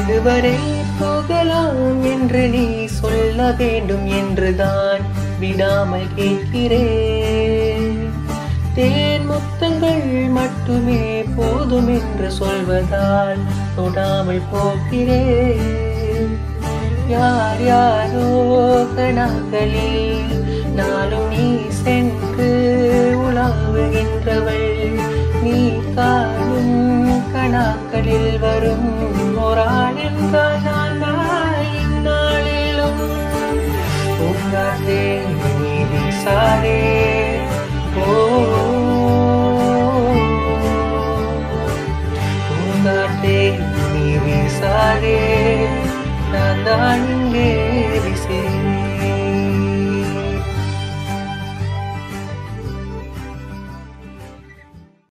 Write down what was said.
இதுவரை போகலாம் என்று நீ சொல்ல வேண்டும் என்றுதான் விடாமல் கேட்கிறேன் தேன் முத்தங்கள் மட்டுமே போதும் என்று சொல்வதால் தொடாமல் போகிறேன் யார் யாரோ கணங்களில் நாளும் நீ சென்று